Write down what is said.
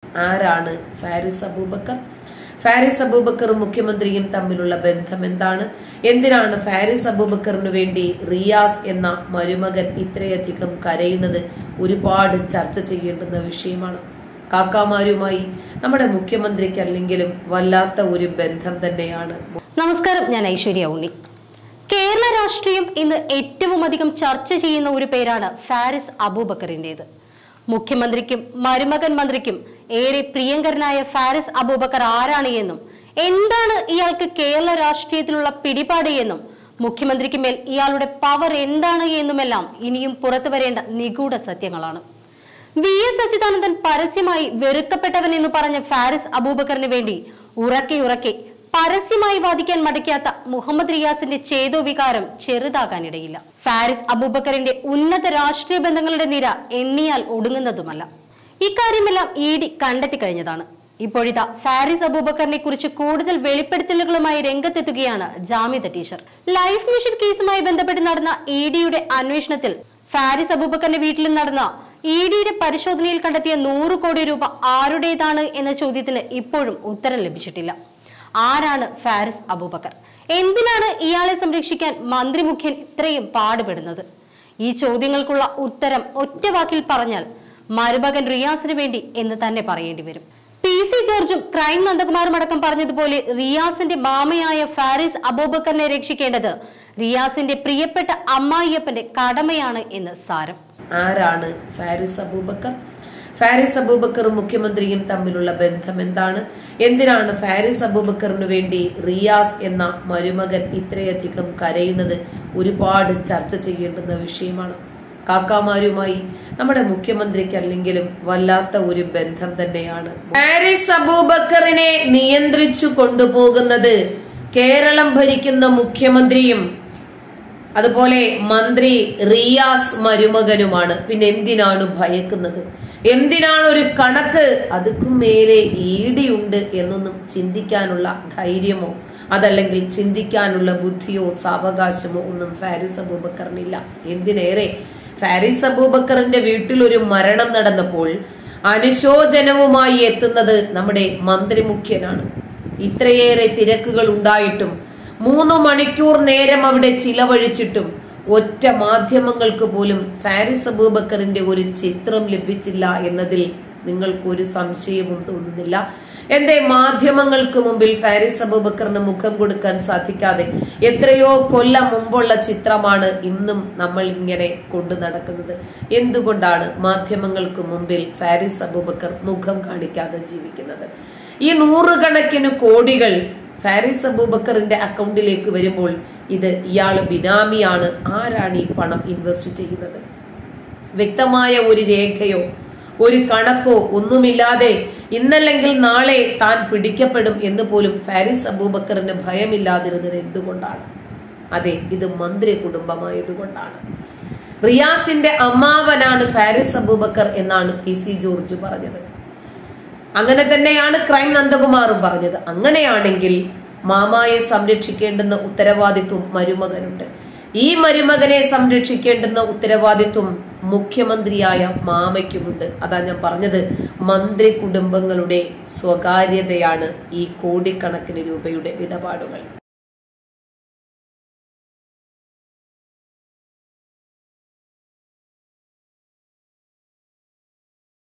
ആരാണ് ഫാരിസ് അബൂബക്കർ ഫാരിസ് അബൂബക്കറും മുഖ്യമന്ത്രിയും തമ്മിലുള്ള ബന്ധം എന്താണ് എന്തിനാണ് ഫാരിസ് അബൂബക്കറിന് വേണ്ടി റിയാസ് എന്ന മരുമകൻ ഇത്രയധികം കരയുന്നത് ഒരുപാട് ചർച്ച ചെയ്യേണ്ടുന്ന വിഷയമാണ് കാക്കാമാരുമായി നമ്മുടെ മുഖ്യമന്ത്രിക്ക് അല്ലെങ്കിലും വല്ലാത്ത ഒരു ബന്ധം തന്നെയാണ് നമസ്കാരം ഞാൻ ഐശ്വര്യ ഉണ്ണി കേരള രാഷ്ട്രീയം ഇന്ന് ഏറ്റവും അധികം ചർച്ച ചെയ്യുന്ന ഒരു പേരാണ് ഫാരിസ് അബൂബക്കറിന്റേത് മുഖ്യമന്ത്രിക്കും മരുമകൻ മന്ത്രിക്കും ഏറെ പ്രിയങ്കരനായ ഫാരിസ് അബൂബക്കർ ആരാണ് എന്നും എന്താണ് ഇയാൾക്ക് കേരള രാഷ്ട്രീയത്തിലുള്ള പിടിപാട് എന്നും മുഖ്യമന്ത്രിക്ക് മേൽ ഇയാളുടെ പവർ എന്താണ് എന്നുമെല്ലാം ഇനിയും പുറത്തു വരേണ്ട നിഗൂഢ സത്യങ്ങളാണ് വി എസ് അച്യുതാനന്ദൻ പരസ്യമായി വെറുക്കപ്പെട്ടവൻ എന്ന് പറഞ്ഞ ഫാരിസ് അബൂബക്കറിന് വേണ്ടി ഉറക്കെ ഉറക്കെ പരസ്യമായി വാദിക്കാൻ മടിക്കാത്ത മുഹമ്മദ് റിയാസിന്റെ ചേതോ വികാരം ചെറുതാകാനിടയില്ല ഫാരിസ് അബൂബക്കറിന്റെ ഉന്നത രാഷ്ട്രീയ ബന്ധങ്ങളുടെ നിര എണ്ണിയാൽ ഒടുങ്ങുന്നതുമല്ല ഇക്കാര്യമെല്ലാം ഇ ഡി കണ്ടെത്തി കഴിഞ്ഞതാണ് ഇപ്പോഴിതാ ഫാരിസ് അബൂബക്കറിനെ കുറിച്ച് കൂടുതൽ വെളിപ്പെടുത്തലുകളുമായി രംഗത്തെത്തുകയാണ് ജാമ്യത ടീച്ചർ ലൈഫ് മിഷൻ കേസുമായി ബന്ധപ്പെട്ട് നടന്ന ഇ ഡിയുടെ അന്വേഷണത്തിൽ ഫാരിസ് അബൂബക്കറിന്റെ വീട്ടിൽ നടന്ന ഇ ഡിയുടെ പരിശോധനയിൽ കണ്ടെത്തിയ നൂറ് കോടി രൂപ ആരുടേതാണ് എന്ന ചോദ്യത്തിന് ഇപ്പോഴും ഉത്തരം ലഭിച്ചിട്ടില്ല ആരാണ് ഫാരിസ് അബൂബക്കർ എന്തിനാണ് ഇയാളെ സംരക്ഷിക്കാൻ മന്ത്രി മുഖ്യൻ ഇത്രയും പാടുപെടുന്നത് ഈ ചോദ്യങ്ങൾക്കുള്ള ഉത്തരം ഒറ്റ വാക്കിൽ പറഞ്ഞാൽ മരുമകൻ റിയാസിന് വേണ്ടി എന്ന് തന്നെ പറയേണ്ടി വരും പി സി ജോർജും ക്രൈം നന്ദകുമാറും അടക്കം പറഞ്ഞതുപോലെ റിയാസിന്റെ മാമയായ ഫാരിസ് അബൂബക്കറിനെ രക്ഷിക്കേണ്ടത് റിയാസിന്റെ പ്രിയപ്പെട്ട അമ്മായിയപ്പന്റെ കടമയാണ് എന്ന് സാരം ആരാണ് ഫാരിസ് അബൂബക്കർ ഫാരിസ് അബൂബക്കറും മുഖ്യമന്ത്രിയും തമ്മിലുള്ള ബന്ധം എന്താണ് എന്തിനാണ് ഫാരിസ് അബൂബക്കറിന് വേണ്ടി റിയാസ് എന്ന മരുമകൻ ഇത്രയധികം കരയുന്നത് ഒരുപാട് ചർച്ച ചെയ്യേണ്ടുന്ന വിഷയമാണ് കാക്കാമാരുമായി നമ്മുടെ മുഖ്യമന്ത്രിക്ക് അല്ലെങ്കിലും വല്ലാത്ത ഒരു ബന്ധം തന്നെയാണ് ഫാരിസ് അബൂബക്കറിനെ നിയന്ത്രിച്ചു കൊണ്ടുപോകുന്നത് കേരളം ഭരിക്കുന്ന മുഖ്യമന്ത്രിയും അതുപോലെ മന്ത്രി റിയാസ് മരുമകനുമാണ് പിന്നെ എന്തിനാണ് ഭയക്കുന്നത് എന്തിനാണ് ഒരു കണക്ക് അതുക്കും മേലെ ഈടിയുണ്ട് എന്നൊന്നും ചിന്തിക്കാനുള്ള ധൈര്യമോ അതല്ലെങ്കിൽ ചിന്തിക്കാനുള്ള ബുദ്ധിയോ സാവകാശമോ ഒന്നും ഫാരിസ് അബൂബക്കറിനില്ല എന്തിനേറെ ഫാരിസ് അബൂബക്കറിന്റെ വീട്ടിൽ ഒരു മരണം നടന്നപ്പോൾ അനുശോചനവുമായി എത്തുന്നത് നമ്മുടെ മന്ത്രി മുഖ്യനാണ് ഇത്രയേറെ തിരക്കുകൾ ഉണ്ടായിട്ടും മൂന്ന് മണിക്കൂർ നേരം അവിടെ ചിലവഴിച്ചിട്ടും ഒറ്റ മാധ്യമങ്ങൾക്ക് പോലും ഫാരിസ് അബൂബക്കറിന്റെ ഒരു ചിത്രം ലഭിച്ചില്ല എന്നതിൽ നിങ്ങൾക്ക് ഒരു സംശയവും തോന്നുന്നില്ല എന്റെ മാധ്യമങ്ങൾക്ക് മുമ്പിൽ ഫാരിസ് അബൂബക്കറിന് മുഖം കൊടുക്കാൻ സാധിക്കാതെ എത്രയോ കൊല്ലം മുമ്പുള്ള ചിത്രമാണ് ഇന്നും നമ്മൾ ഇങ്ങനെ കൊണ്ടു നടക്കുന്നത് എന്തുകൊണ്ടാണ് മാധ്യമങ്ങൾക്ക് മുമ്പിൽ ഫാരിസ് അബൂബക്കർ മുഖം കാണിക്കാതെ ജീവിക്കുന്നത് ഈ നൂറുകണക്കിന് കോടികൾ ഫാരിസ് അബൂബക്കറിന്റെ അക്കൗണ്ടിലേക്ക് വരുമ്പോൾ ഇത് ഇയാള് ബിനാമിയാണ് ആരാണ് ഈ പണം ഇൻവെസ്റ്റ് ചെയ്യുന്നത് വ്യക്തമായ ഒരു രേഖയോ ഒരു കണക്കോ ഒന്നുമില്ലാതെ ഇന്നല്ലെങ്കിൽ നാളെ താൻ പിടിക്കപ്പെടും എന്ന് പോലും ഫാരിസ് അബൂബക്കറിന് ഭയമില്ലാതിരുന്നത് എന്തുകൊണ്ടാണ് അതെ ഇത് മന്ത്രി കുടുംബമായതുകൊണ്ടാണ് റിയാസിന്റെ അമ്മാവനാണ് ഫാരിസ് അബൂബക്കർ എന്നാണ് പി സി ജോർജ് പറഞ്ഞത് അങ്ങനെ തന്നെയാണ് ക്രൈം നന്ദകുമാറും പറഞ്ഞത് അങ്ങനെയാണെങ്കിൽ മാമായെ സംരക്ഷിക്കേണ്ടുന്ന ഉത്തരവാദിത്വം മരുമകനുണ്ട് ഈ മരുമകനെ സംരക്ഷിക്കേണ്ടുന്ന ഉത്തരവാദിത്വം മുഖ്യമന്ത്രിയായ മാമയ്ക്കുമുണ്ട് അതാ ഞാൻ പറഞ്ഞത് മന്ത്രി കുടുംബങ്ങളുടെ സ്വകാര്യതയാണ് ഈ കോടിക്കണക്കിന് രൂപയുടെ ഇടപാടുകൾ